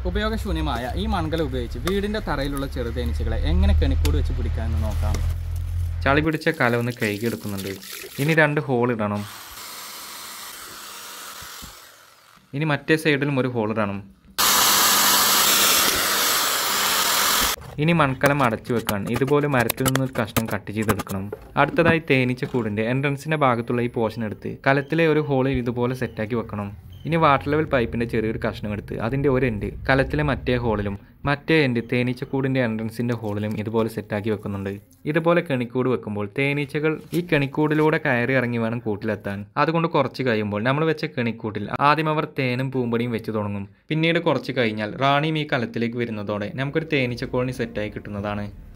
ഉപയോഗശൂന്യമായ ഈ മൺകല ഉപയോഗിച്ച് വീടിൻ്റെ തറയിലുള്ള ചെറുതേനീച്ചകളെ എങ്ങനെ കെണിക്കൂട് വെച്ച് പിടിക്കാമെന്ന് നോക്കാം ചളി പിടിച്ച കല ഒന്ന് കഴുകിയെടുക്കുന്നുണ്ട് ഇനി രണ്ട് ഹോൾ ഇടണം ഇനി മറ്റേ സൈഡിലും ഒരു ഹോൾ ഇടണം ഇനി മൺകലം അടച്ചു വെക്കാൻ ഇതുപോലെ മരത്തിൽ നിന്ന് ഒരു കഷ്ണം കട്ട് ചെയ്തെടുക്കണം അടുത്തതായി തേനീച്ച കൂടിൻ്റെ എൻട്രൻസിൻ്റെ ഭാഗത്തുള്ള ഈ പോർഷൻ എടുത്ത് കലത്തിലെ ഒരു ഹോളിൽ ഇതുപോലെ സെറ്റാക്കി വെക്കണം ഇനി വാട്ടർ ലെവൽ പൈപ്പിൻ്റെ ചെറിയൊരു കഷ്ണം എടുത്ത് അതിൻ്റെ ഒരു എൻഡ് കലത്തിലെ മറ്റേ ഹോളിലും മറ്റേ എൻഡ് തേനീച്ചക്കൂടിൻ്റെ എൻട്രൻസിൻ്റെ ഹോളിലും ഇതുപോലെ സെറ്റാക്കി വെക്കുന്നുണ്ട് ഇതുപോലെ കെണിക്കൂട് വെക്കുമ്പോൾ തേനീച്ചകൾ ഈ കെണിക്കൂടിലൂടെ കയറി ഇറങ്ങി വേണം കൂട്ടിലെത്താൻ അതുകൊണ്ട് കുറച്ച് കഴിയുമ്പോൾ നമ്മൾ വെച്ച കെണിക്കൂട്ടിൽ ആദ്യം അവർ തേനും പൂമ്പടിയും വെച്ച് തുടങ്ങും പിന്നീട് കുറച്ച് കഴിഞ്ഞാൽ റാണിയും ഈ കലത്തിലേക്ക് വരുന്നതോടെ നമുക്കൊരു തേനീച്ചക്കോളനി സെറ്റായി കിട്ടുന്നതാണ്